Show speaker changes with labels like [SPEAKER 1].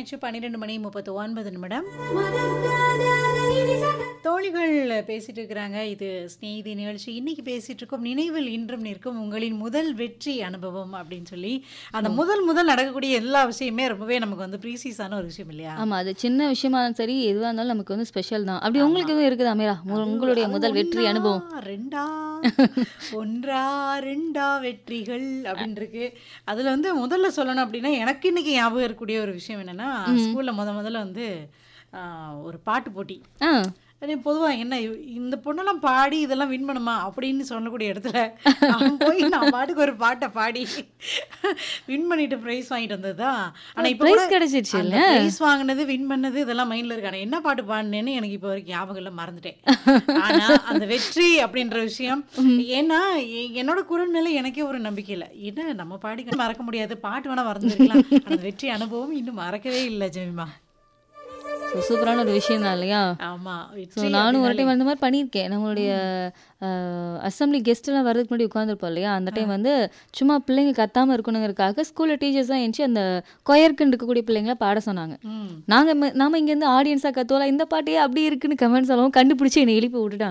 [SPEAKER 1] ஆயிடுச்சு பன்னிரெண்டு மணி முப்பத்தி ஒன்பது நிமிடம் தோழிகள் பேசிட்டு இருக்கிறாங்க இது ஸ்நேகிதி நிகழ்ச்சி இன்னைக்கு பேசிட்டு இருக்கோம் நினைவில் இன்றும் நிற்கும் உங்களின் முதல் வெற்றி அனுபவம் அப்படின்னு சொல்லி அந்த முதல் முதல் நடக்கக்கூடிய எல்லா விஷயமே ரொம்பவே நமக்கு வந்து ப்ரீசியஸான ஒரு விஷயம் இல்லையா
[SPEAKER 2] ஆமா அது சின்ன விஷயமா இருந்தாலும் சரி எதுவா இருந்தாலும் நமக்கு வந்து ஸ்பெஷல் தான் அப்படி உங்களுக்கு எதுவும் இருக்குது அமீரா உங்க- உங்களுடைய
[SPEAKER 1] அது
[SPEAKER 2] முதல் வெற்றி
[SPEAKER 1] ஒண்ணா,
[SPEAKER 2] அனுபவம்
[SPEAKER 1] ரெண்டா ஒன்றா ரெண்டா வெற்றிகள் அப்படின்னு இருக்கு அதுல வந்து முதல்ல சொல்லணும் அப்படின்னா எனக்கு இன்னைக்கு ஞாபகம் இருக்கக்கூடிய ஒரு விஷயம் என்னன்னா ஸ்கூல்ல முத முதல்ல வந்து ஆ, ஒரு பாட்டு போட்டி
[SPEAKER 2] ஆ
[SPEAKER 1] அதே பொதுவாக என்ன இவ்- இந்த பொண்ணெல்லாம் பாடி இதெல்லாம் வின் பண்ணுமா அப்படின்னு சொல்லக்கூடிய இடத்துல நான் போய் நான் பாட்டுக்கு ஒரு பாட்டை பாடி வின் பண்ணிட்டு ப்ரைஸ் வாங்கிட்டு வந்தது தான் ஆனால் இப்போ
[SPEAKER 2] பிரைஸ் கிடைச்சிருச்சு இல்ல
[SPEAKER 1] ப்ரைஸ் வாங்கினது வின் பண்ணது இதெல்லாம் மைண்டில் இருக்கு ஆனால் என்ன பாட்டு பாடினேன்னு எனக்கு இப்போ வரைக்கும் ஞாபகம் இல்லை மறந்துட்டேன் ஆனா அந்த வெற்றி அப்படின்ற விஷயம் ஏன்னா எ- என்னோட குரல் மேல எனக்கே ஒரு நம்பிக்கை இல்லை என்ன நம்ம பாடி மறக்க முடியாது பாட்டு வேணா மறந்துருக்கலாம் அந்த வெற்றி அனுபவம் இன்னும் மறக்கவே இல்லை ஜெமிமா
[SPEAKER 2] So, சூப்பரான ஒரு விஷயம் தான் இல்லையா
[SPEAKER 1] ஆமா
[SPEAKER 2] ஸோ
[SPEAKER 1] வெற்றி
[SPEAKER 2] நானும் ஒரு டைம் அந்த மாதிரி பண்ணியிருக்கேன் நம்மளுடைய அசம்பிளி கெஸ்ட் எல்லாம் வரதுக்கு முன்னாடி உட்காந்துருப்போம் இல்லையா அந்த டைம் வந்து சும்மா பிள்ளைங்க கத்தாம இருக்கணுங்கிறதுக்காக ஸ்கூல்ல டீச்சர்ஸ் தான் எழுந்துச்சு அந்த கொயர்க்குன்னு இருக்கக்கூடிய பிள்ளைங்கள பாட சொன்னாங்க
[SPEAKER 1] ம்
[SPEAKER 2] நாங்க ம- நாம இங்க இருந்து ஆடியன்ஸா கத்துவலாம் இந்த பாட்டே அப்படி இருக்குன்னு கமெண்ட்ஸ் எல்லாம் கண்டுபிடிச்சு என்னை எழுப்பி விட்டுட்டாங்க